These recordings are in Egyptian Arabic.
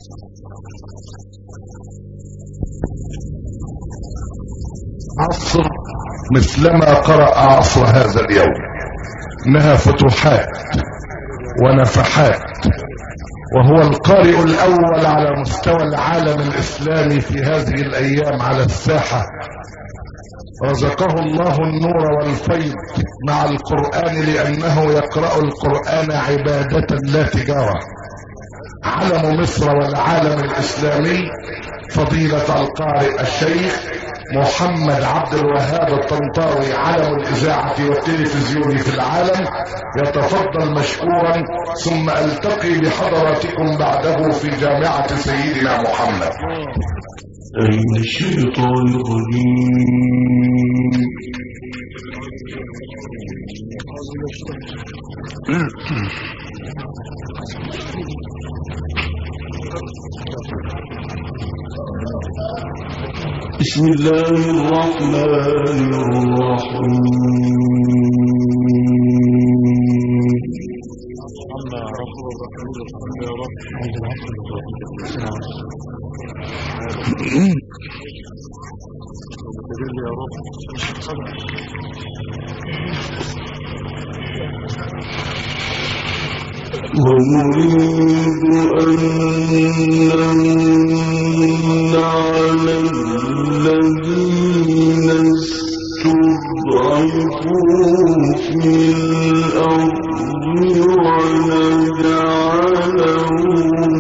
عصر مثلما قرأ عصر هذا اليوم انها فتوحات ونفحات وهو القارئ الاول على مستوى العالم الاسلامي في هذه الايام على الساحة رزقه الله النور والفيض مع القرآن لانه يقرأ القرآن عبادة لا تجارة علم مصر والعالم الاسلامي فضيلة القارئ الشيخ محمد عبد الوهاب الطنطاوي علم الإذاعة والتلفزيون في العالم يتفضل مشكورا ثم ألتقي بحضراتكم بعده في جامعة سيدنا محمد أين الشيطان الرجيم بسم الله الرحمن الرحيم ونريد أن نمن على الذين استضعفوا في الأرض ونجعلهم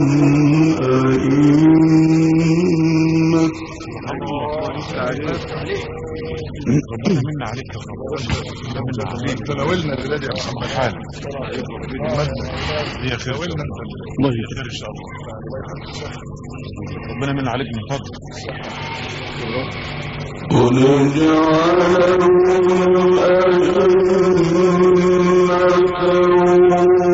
أئمة منا عليك يا رب منا عليك تناولنا بلاد يا محمد حال هي خير تناولنا انت الله خير ان شاء الله ربنا من عليك من فضل ونجعلهم أئمة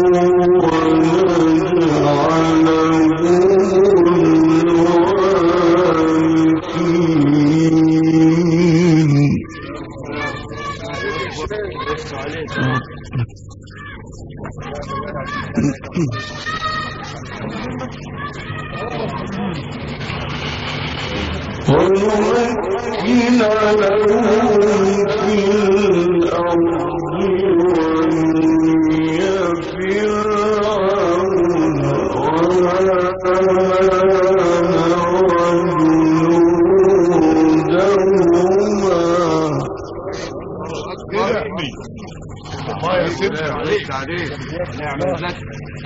ونجعلهم الوارثين ونمكن لهم في الأرض ونري فرعون وجنودهما الله يا سيدي عليك عليك نعمل لك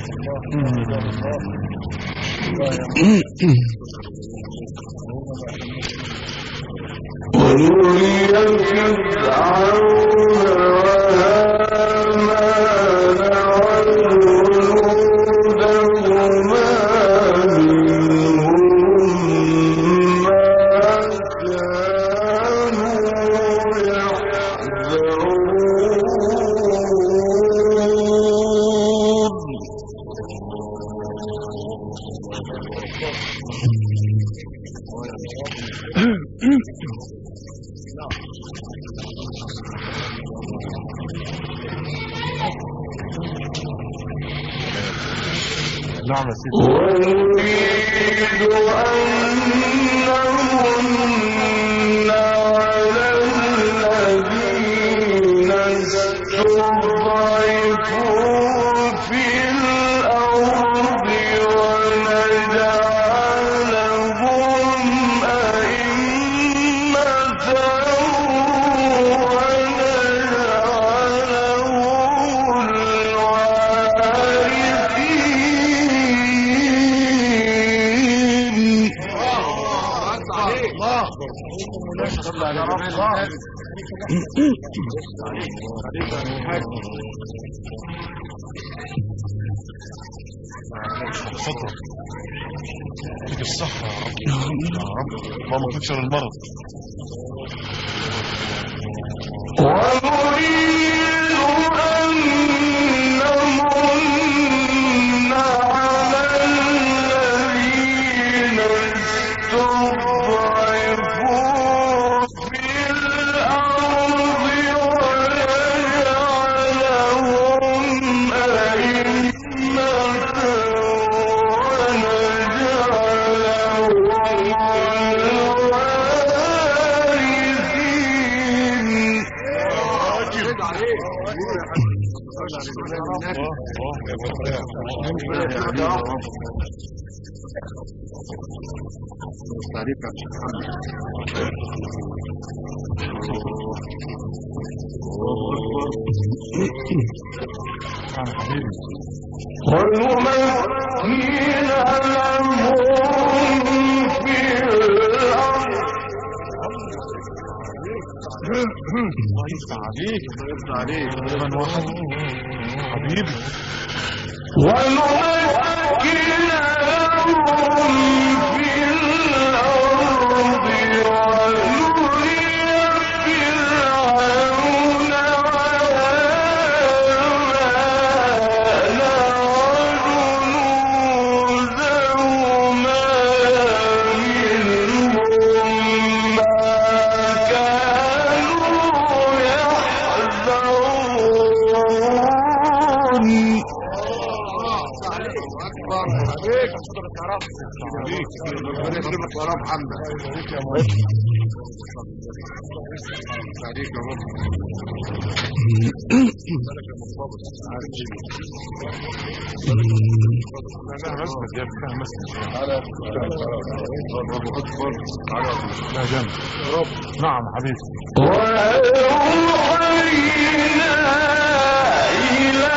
ونري فرعون وهامان وجنودهما منهم ما كانوا يحذرون نعم يا سيدي ونريد أن نمن على الذين استضعفوا في الأرض ونجعلهم أئمة ونجعلهم الوارثين تفضل فيك الصحة يا رب يا رب اللهم تكسر المرض ونريد أن نمن على الذين استضعفوا في الأرض ونجعلهم أئمة ونجعلهم ونمكن لهم في الأرض الله يفتح عليك يفتح عليك من واحد حبيبي ونمكن لهم في الأرض ونري فرعون وهامان وجنودهما منهم ما كانوا يحذرون ربنا يكرمك يا رب محمد عليك يا رب لا مسند يا ابني مسند الله اكبر على لا جنب نعم حبيبي وأوحينا إلى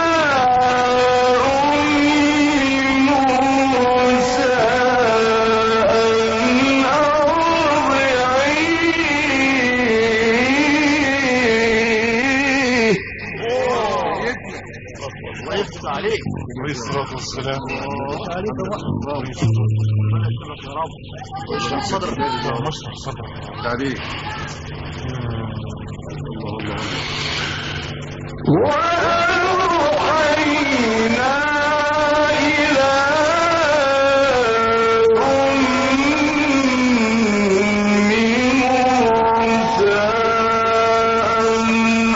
أم موسى أن أرضعيه الله يفتح عليك عليه الصلاة والسلام اشرح صدرك يا لا رب مشرح صدرك عليك وأوحينا إلى أم موسى أن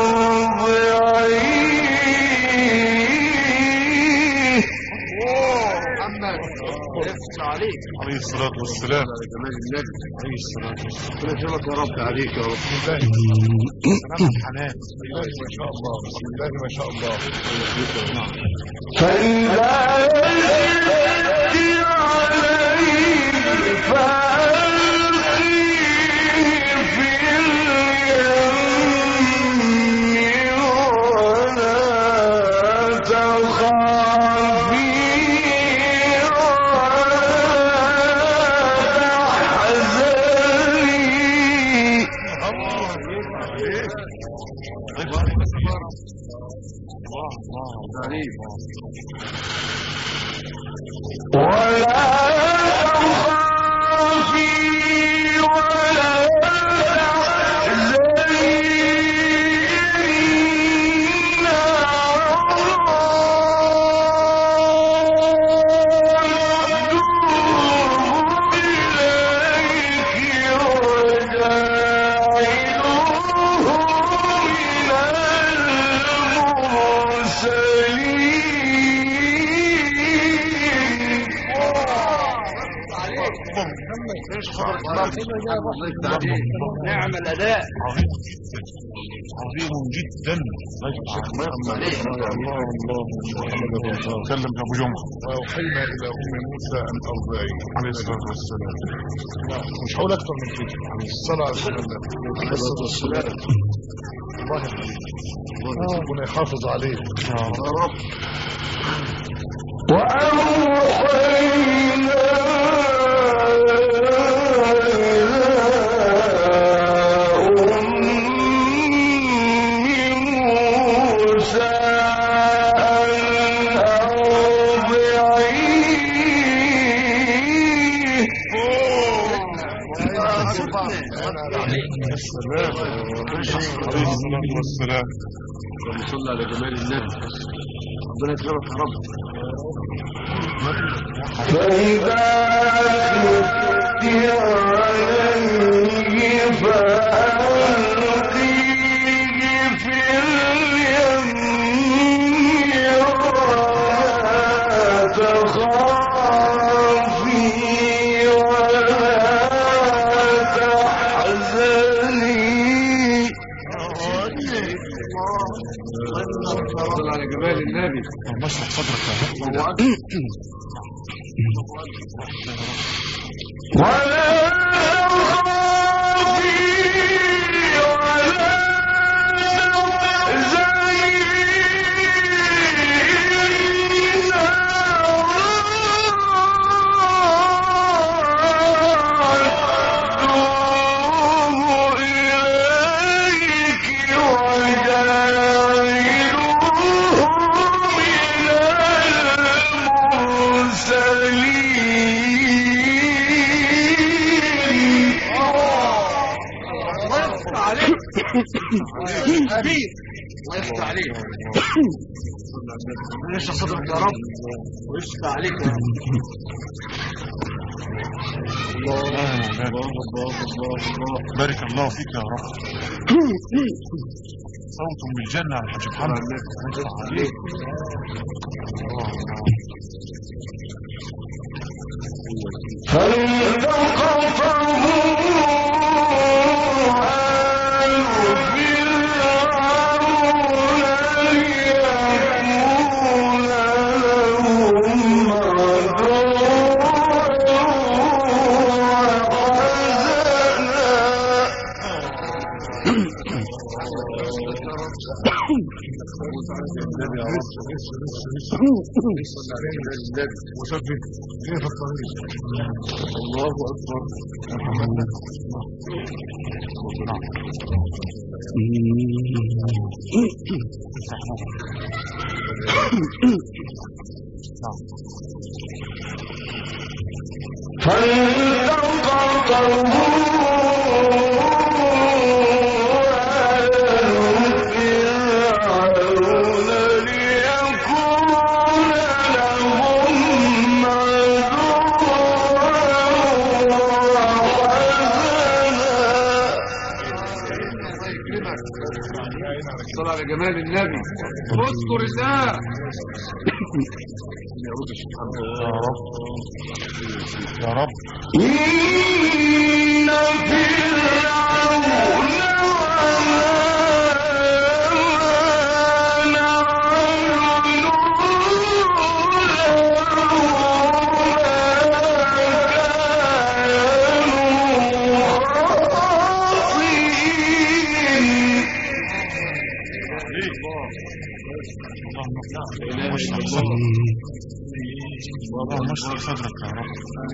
أرضعيه محمد يفتح عليك عليه الصلاة والسلام على جمال النبي عليه الصلاة والسلام ربنا يكرمك يا رب عليك يا رب سلام الحنان ما شاء الله بسم الله ما شاء الله فإذا يجد عليه فألقيه في اليم ولا تخافي ولا تحزني عليك ولا تخافي ولا تحزني إنا ردوه إليك وجاعلوه من المرسلين الله يفتح عليك نعم الاداء عظيم جدا عظيم جدا الله يفتح عليك الله الله الله سلم يا ابو جمعه واوحينا الى ام موسى ان ارضعيه عليه الصلاه والسلام مش هقول اكتر من كده الصلاه على رسول الله عليه الصلاه والسلام الله يحفظك ربنا يحافظ عليك آه. يا رب وأوحينا إلى أم موسى أن أرضعيه السلام عليه الصلاه والسلام اللهم صل على جمال النبي ربنا يكرمك يا رب فإذا خفت عليه فألقيه في اليم ولا تخافي ولا تحزني النبي اللهم اشرح صدرك يا رب الله أكبر ولا تخافي ولا تحزني إليك وجاعلوه من المرسلين الله يفتح عليك حبيب الله يفتح عليك اشرح صدرك يا رب ويفتح عليك يا رب الله يا مولانا بارك الله فيك يا رب صوت من الجنة يا حاج محمد الله يفتح عليك الله الله فالتقطه آل فرعون ليكون لهم عدوا النبي يا رب لسه لسه لسه صلى علينا النبي وثبت كيف الطريق الله أكبر فالتقطه آل فرعون ليكون لهم عدوا صلى على جمال النبي اذكر الله يا رب يا رب إن فرعون وهامان اللهم اشرح صدرك اللهم اشرح صدرك يا رب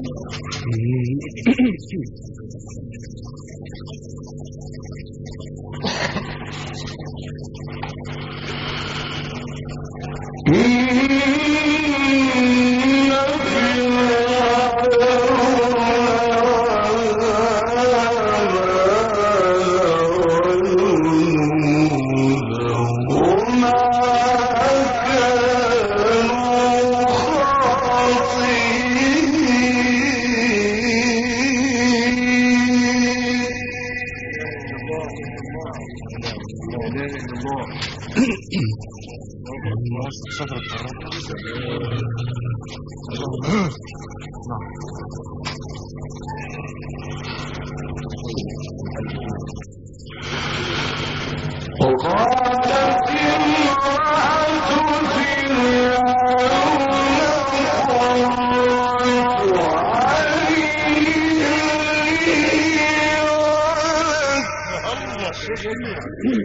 لا اله الا الله اللهم اشرح صدرك يا رب وقالت امرأة فرعون قرة عين لي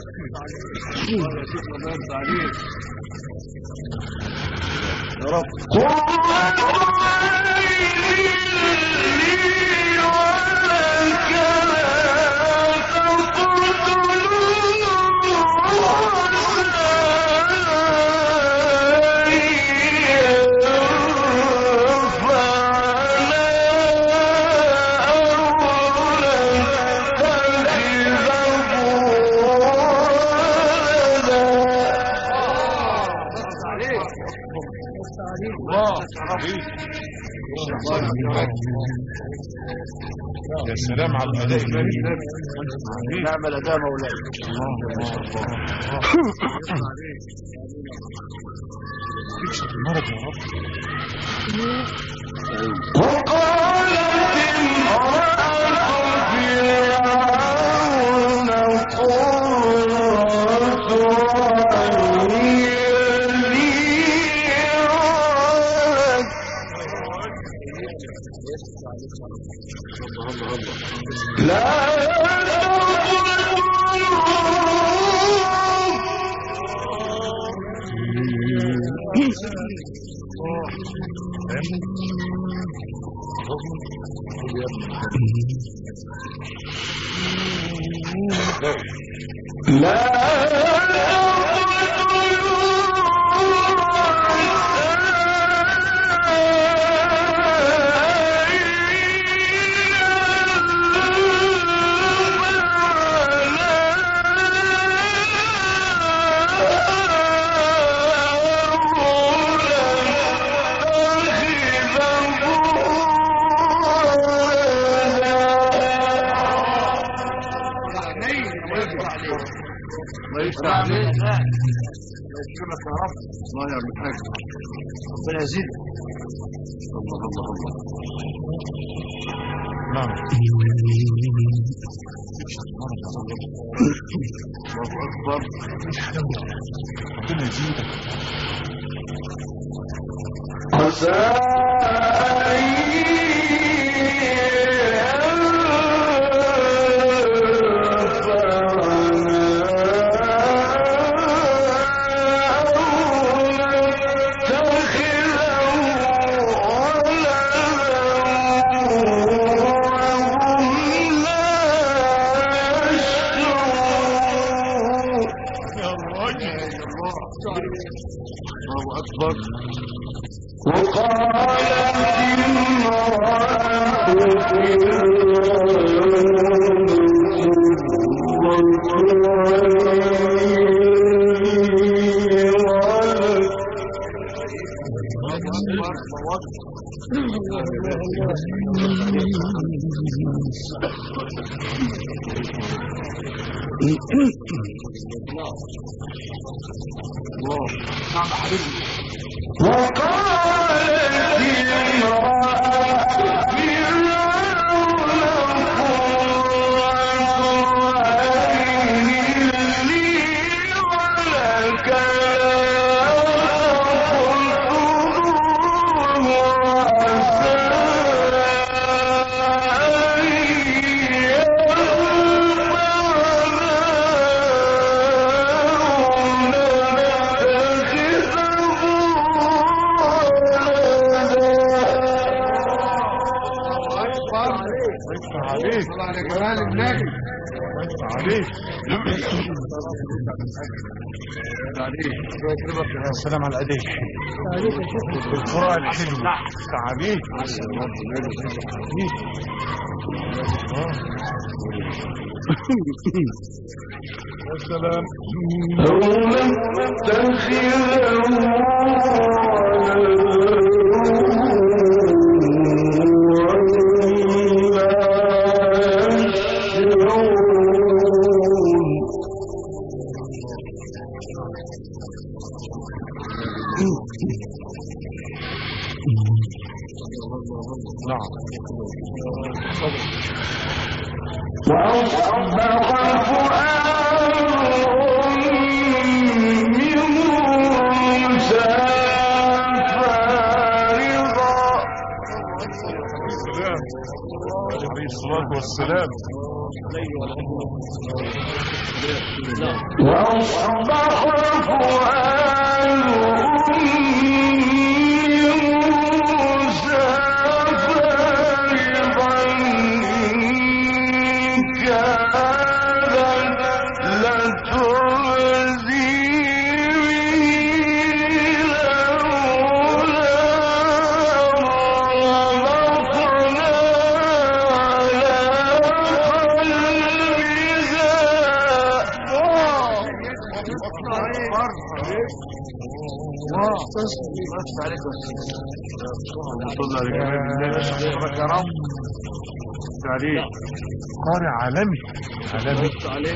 يا رب قرة عين لي ولك لا يا سلام على الأداء الجميل نعم الاداء مولاي الله الله الله تكشف المرض يا رب وقالت امرأة فرعون قرة عين لي الله يفتح عليك يكرمك يا رب الله يا عم الحاج ربنا يزيدك الله الله الله نعم الله اكبر ربنا يزيدك يا راجل الله اكبر يفتح عليك على جمال النبي يفتح عليك يا سلام على ايديك القراءة الحلوة يفتح عليك يا سلام نعم السلام عليه الصلاة والسلام صلى على جمال الله شكرك يا رب عليك قارئ عالمي عالمي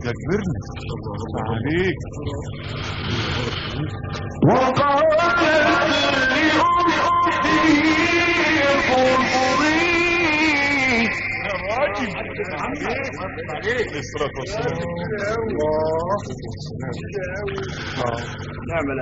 ده كبرنا عليك وقالت لأختي الصلاة والسلام نعم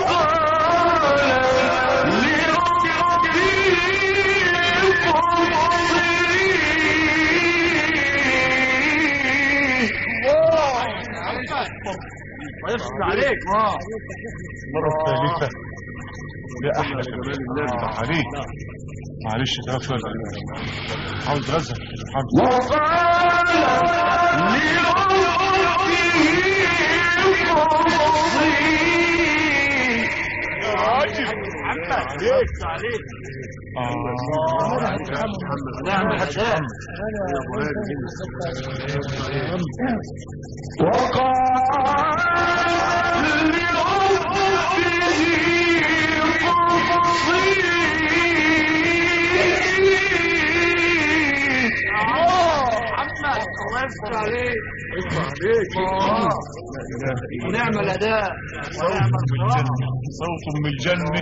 ويفصل عليك المرة الثالثة ده أحلى كمان عليك معلش تغفل عاوز غزل محمد نعم الأداء الله يفتح عليك ونعم الأداء ونعم القراءة صوت من الجنة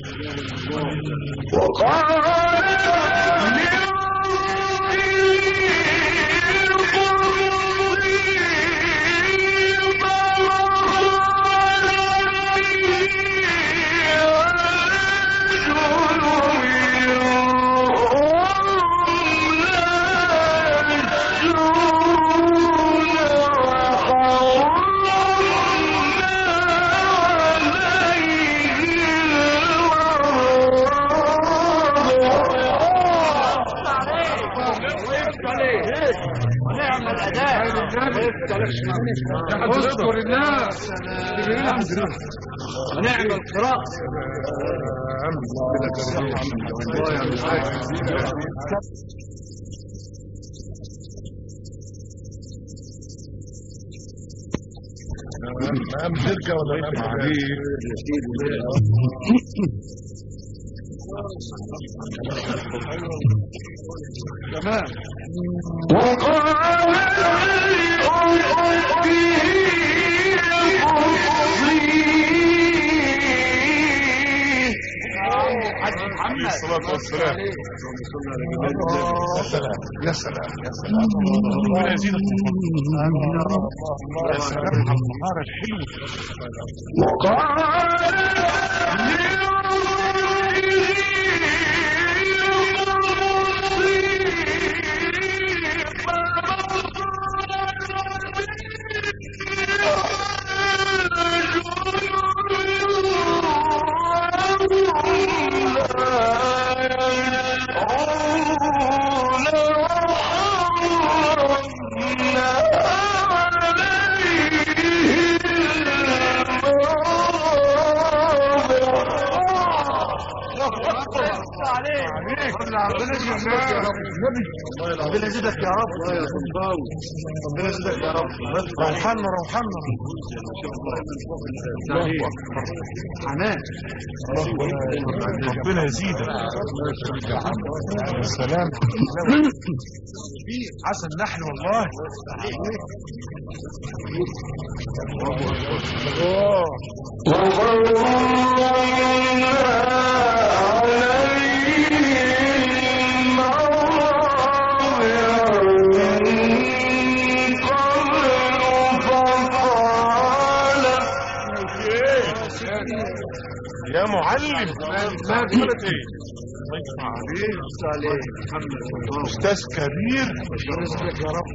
ونعم الأداء اذكر الناس ونعم القراءة نعم تركة ولا نعم عليك تمام حاج محمد الصلاة والسلام يا سلام يا سلام يا سلام ربنا يزيدك يا سلام على المهارة الحلوة ربنا يزيدك يا رب يا صنباوي ربنا يزيدك يا رب روحنا روحنا حنان ربنا يزيدك يا سلام عسل النحل والله يا معلم ما قلت ايه الله يفتح عليك عليك محمد استاذ كبير ربنا يزيدك يا رب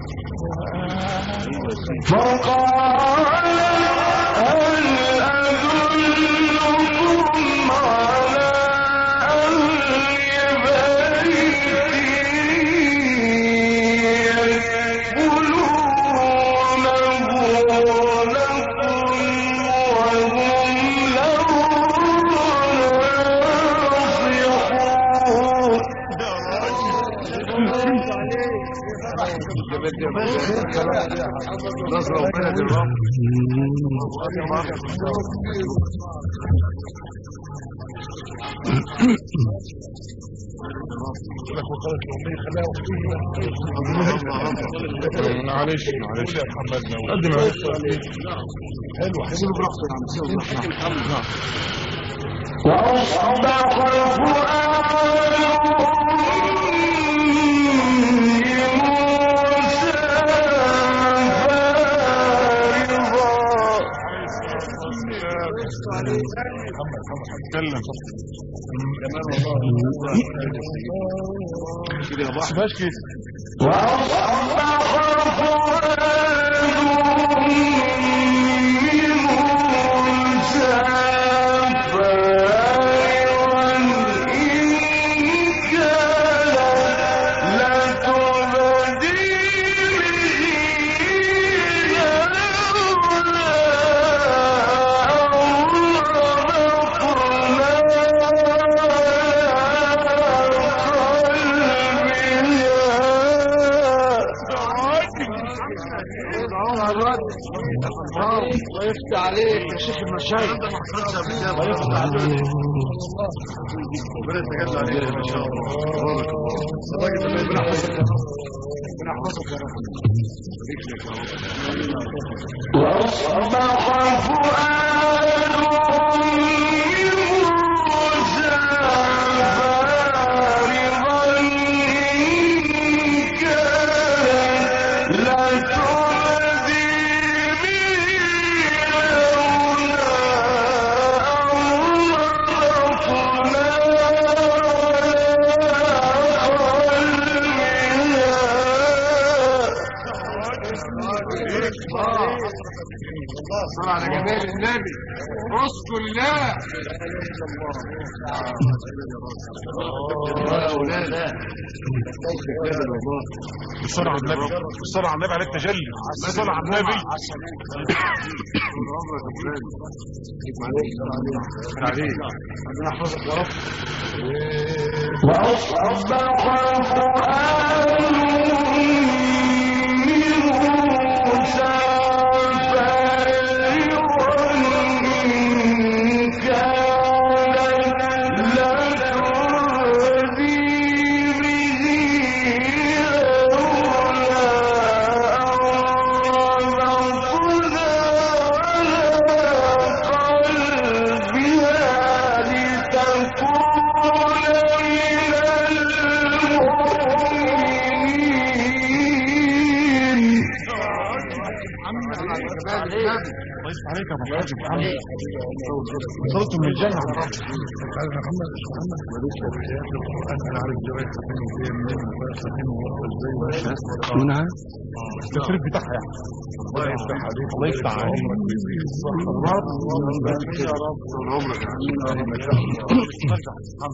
نصر وبلد الرب لك وقالت الأمية خلاها وحكيها معلش معلش يا محمد نور قدم عليك حلو حلو براحته يا عم سيبه براحته وأصبح محمد محمد اتكلم كده يا بحر ماشي كده وقفت عليك يا شيخ المشايخ ربنا يتجلى عليك ان شاء الله تبارك الله الراجل ده ربنا يحفظك يا رب ربنا يحفظك يا رب يبارك لك يا رب صل على جمال النبي اذكر الله يا اولاد الصلاة على النبي الصلاة على النبي على التجلي الصلاة على النبي عليك ربنا يحفظك يا رب الله يفتح عليك يا ابو حاج محمد وصلت من الجنة قال يا محمد مش محمد ماليش في حياة القرآن أنا عارف جواز فين وفين منين وفين فين وازاي وماشي من عارف التشريف بتاعها يعني الله يفتح عليك الله يفتح عليك. عمرك ويزيد الصحة يا رب طول عمرك يا حبيبي ما شاء الله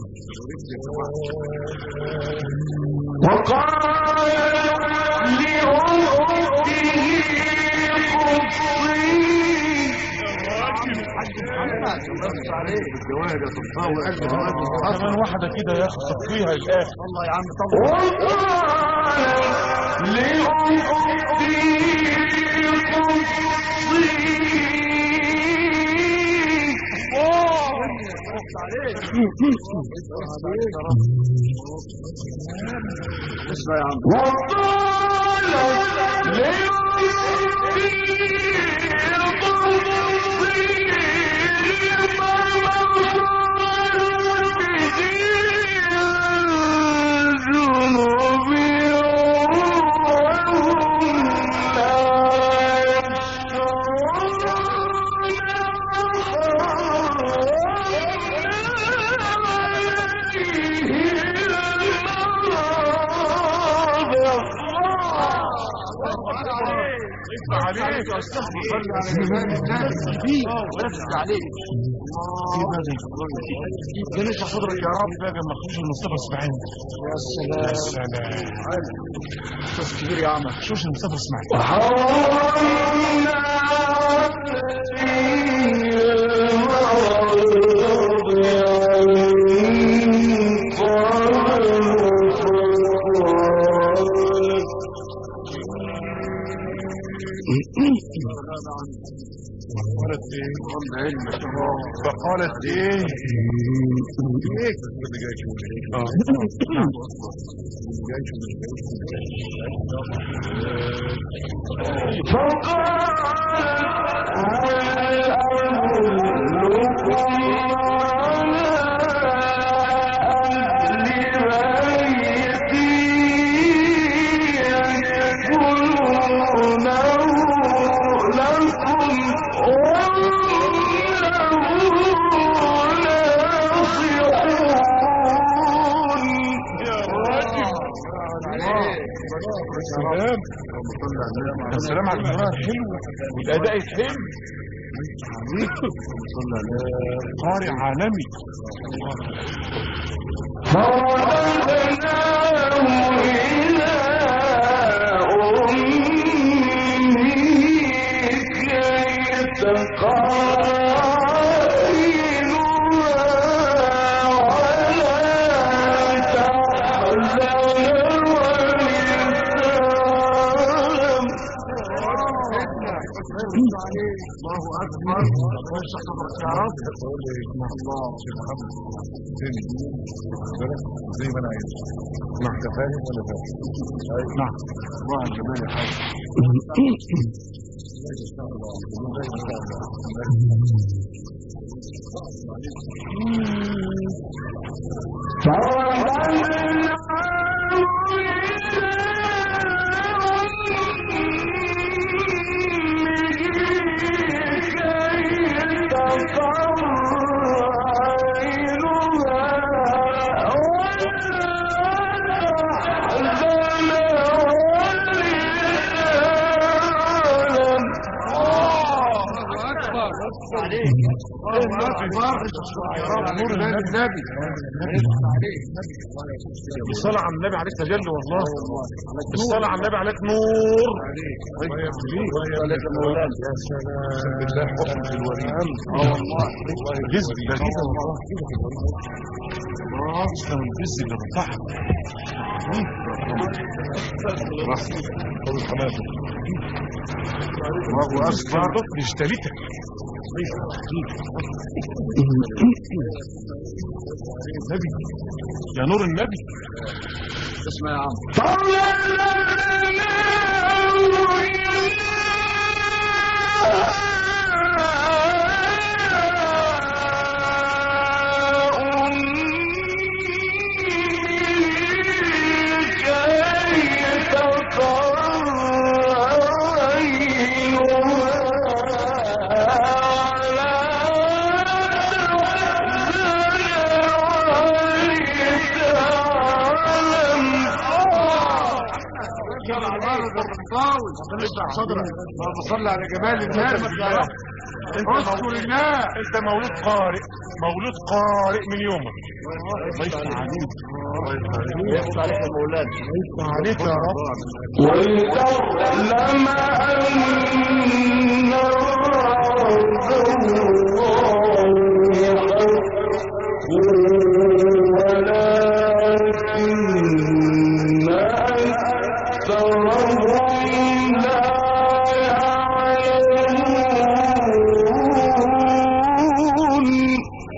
الجواهر يا صفاء وقلب الواد كمان واحدة كده يا اخي صفيها الاخر الله يا عم طول اسمع يا عم يفتح عليك يا استاذ صلي على جمال النبي ونفسك عليك جنش صدرك يا رب بقى لما اخش المصطفى اسماعيل يا يا سلام سلام استاذ كبير يا عم شوش المصطفى اسماعيل قالت ايه قلنا علم فقالت ايه ايه اللي جاي شو اللي جاي شو اللي جاي شو اللي جاي شو السلام السلام على القراءة حلو والأداء حلو قارئ عالمي الله اكبر الله يشكرك يا رب الله شيخ محمد فين زي ما انا عايز نعم انت فاهم ولا فاهم نعم الله الجمال يا حاج نور النبي الصلاة على النبي عليك تجلي والله الصلاة على النبي عليك نور يا سلام بالله حكم في الوريد اه والله جزء ده جزء والله اه اسلام الجزء اللي بتاعها الله اكبر اشتريتك النبي يا نور النبي اسمع يا عم صدرك اللهم صل على جمال النبي يا رب اذكر الله انت مولود قارئ مولود قارئ من يومك الله يفتح عليك ياخد عليك يا مولانا يفتح عليك يا رب ولتعلم أن وعد الله حق ولكن أكثرهم لا يعلمون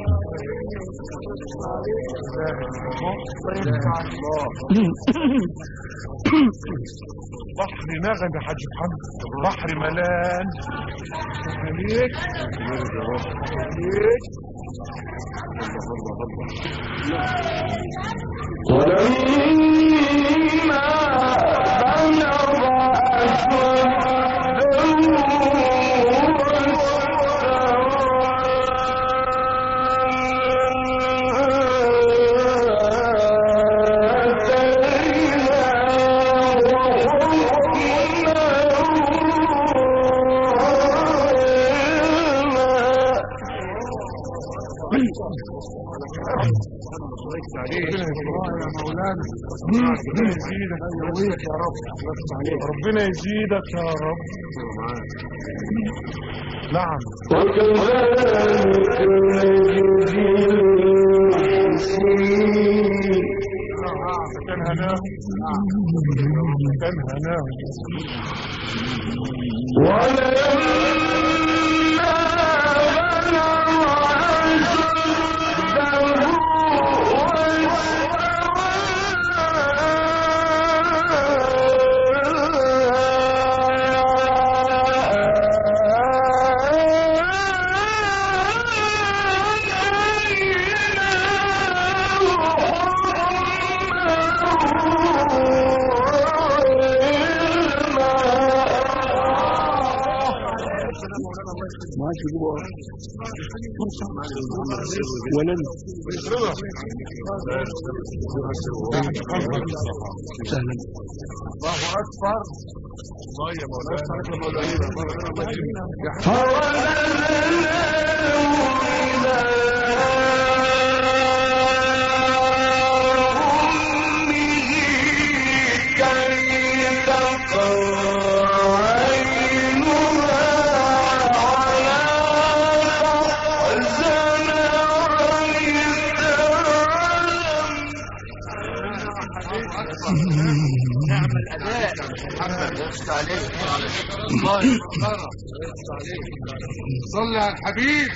بحر نغم يا حاج محمد بحر ملان عليك عليك ولما بلغ يا مولانا ربنا يزيدك يقويك يا رب بس عليك ربنا يزيدك يا رب نعم وكذلك نجزي المحسنين كان هناه كان هناه ولما ما عادش يجيبوا ولا أنا. سهلا الله اكبر الله يا مولانا الله يكبر صلي على الحبيب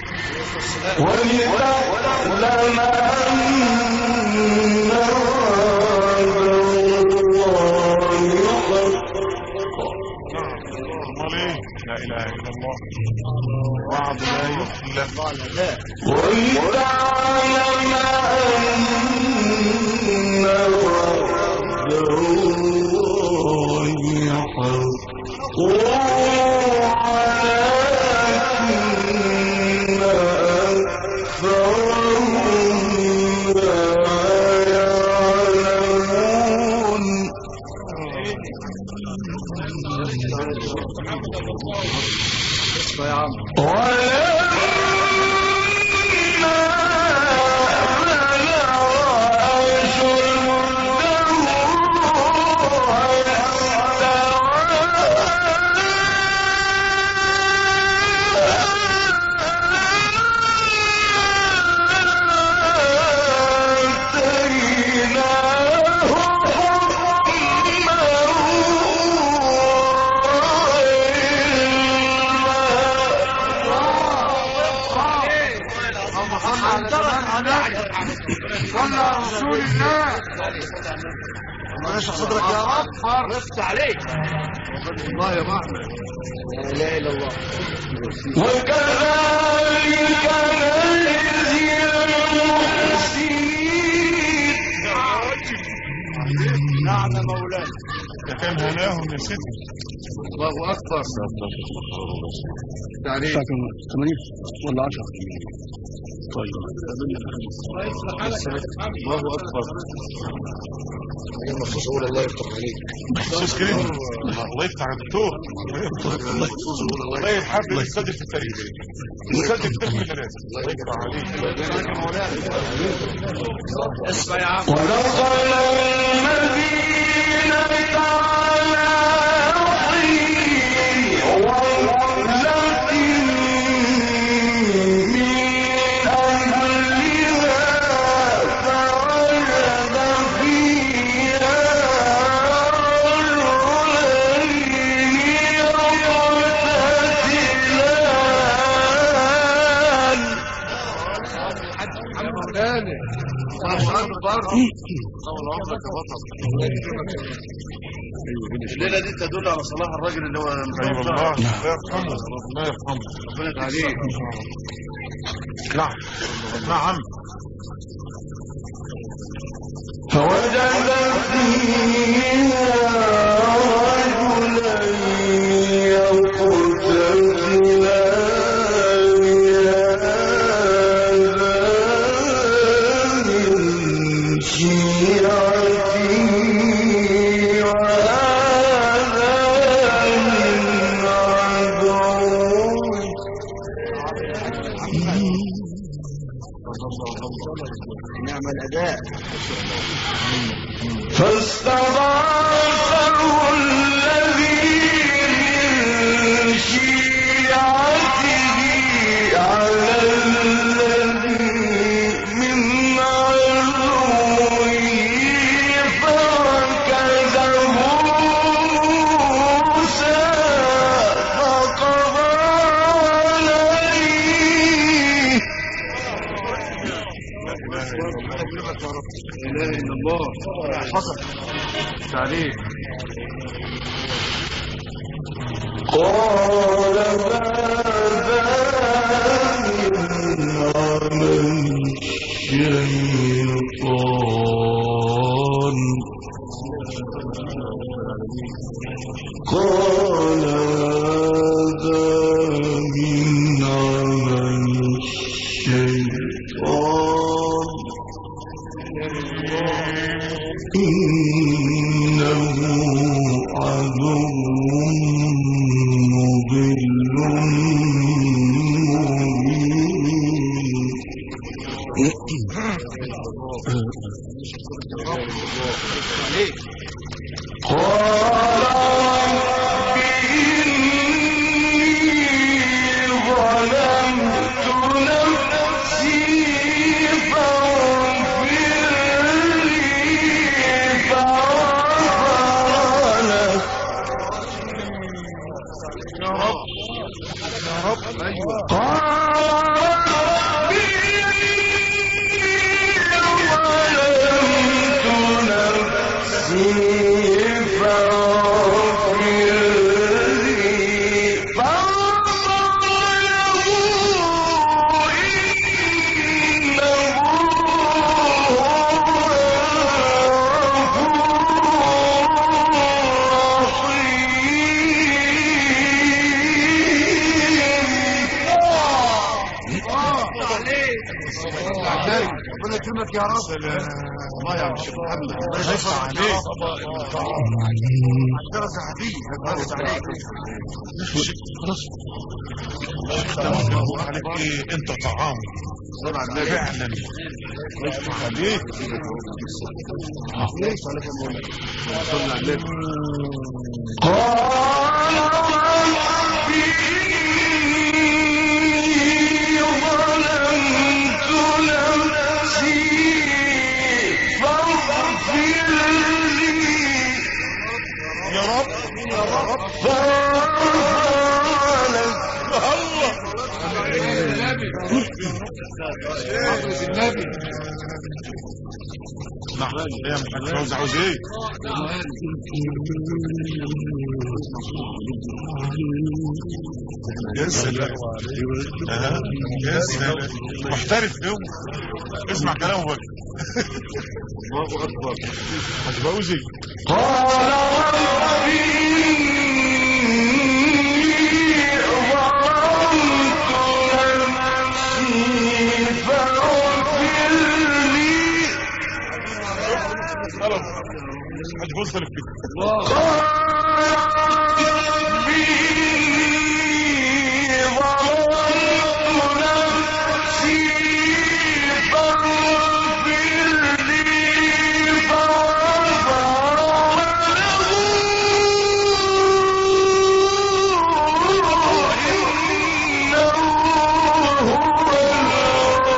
ولتعلم أن امال ايه لا اله الا الله وعد لا يخلف ولتعلم أن وعد الله حق ولكن أكثرهم لا يعلمون صلى على رسول الله الله يشرح صدرك يا رب رفت عليك الله يا محمد لا اله الا الله وكذلك نجزي المحسنين نعم يا مولانا ده كان هناهم يا ستي الله اكبر تعليم 80 ولا 10 طيب الله اكبر المخصوص اقول الله يفتح عليك استاذ كريم الله يفتح على الدكتور الله يحب يستدر في التاريخ يستدر في تاريخ الثلاثة الله يفتح عليك اسمع يا عم ودخل المدينة على حين ومهلة من أهلها فوجد فيها رجلين يقتتلان مولانا الله اكبر طول عمرك يا بطل الليله دي تدل على صلاح الراجل اللي هو اي والله الله يرحمه الله يرحمه ربنا عليك نعم نعم فوجد فيها رجلين يقتتلان هذا من شيعته وهذا من عدوه نعم الاداء فاستغاثه الذي من شيعته على الذي من عدوه فركزه موسى فقضى عليه لا اله الا الله حصل تعليم قال ماذا من عمل الشيطان قال هذا من عمل الشيطان إنه عدو مضل مبين قال رب إني ظلمت نفسي فاغفر لي فغفر له يا رب يا رب ايوه قال رب إني ظلمت نفسي فاغفر لي فغفر له إنه ربنا يكرمك يا رب الله يا عم الشيخ محمد الله يشفع عليك درس حبيب درس عليك الله عليك ايه انت طعام صلى على النبي فعلا عليك ليش عليك يا مولانا صلى على النبي قال رب إني ظلمت نفسي فاغفر لي يا رب يا رب فغفر له حضرة النبي نعم يا محمد فوز عاوز ايه يا سلام آه، يا سلام محترف يوم اسمع كلامه بقى الله اكبر هتبوزي قال رب إني ظلمت نفسي فاغفر لي خلاص هتبص لك كده قال رب إني ظلمت نفسي فاغفر لي فغفر له إنه هو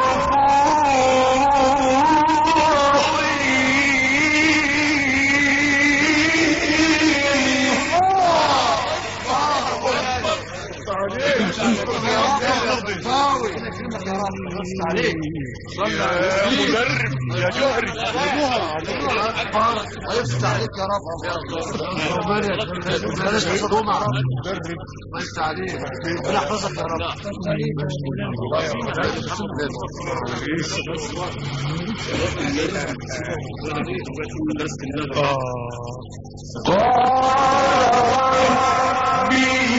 ربنا يكرمك يا رب درس عليك صلى على يا النبي مدرب يا جهري هيفتح عليك يا رب ربنا يكرمك بلاش الجمعة الله يفتح عليك ربنا يحفظك يا رب قال رب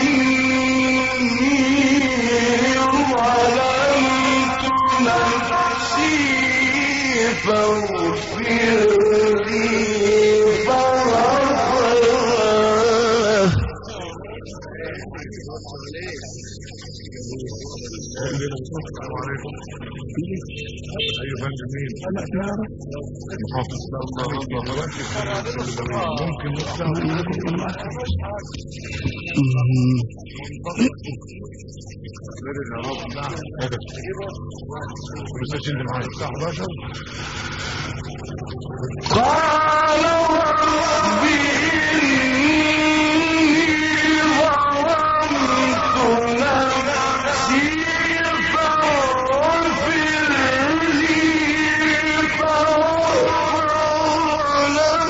إني ظلمت نفسي فاغفر لي فغفر له ايوه فندم مين؟ محافظ ممكن مساج انت معايا الساعة 11 قال رب إني ظلمت نفسي فاغفر لي فغفر له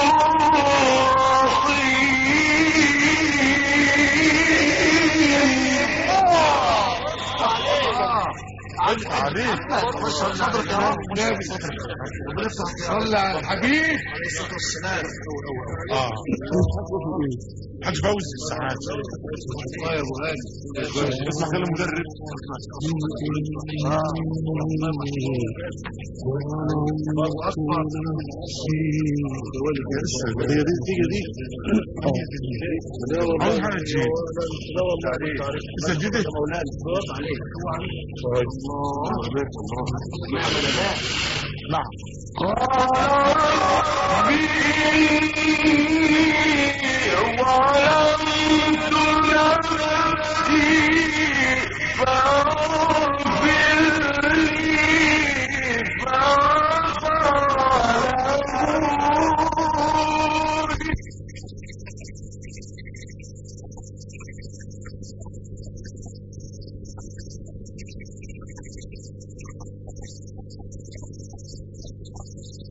إنه هو الغفور الرحيم النبي صلى على الحبيب اه حاج فوزي الساعات الله يا ابو غالي اسمع كلام مدرب الله اكبر هي دي النتيجه دي عاوز حاجه جديد لا والله عليك لسه جديد مولانا صوت عليك نعم قال ربي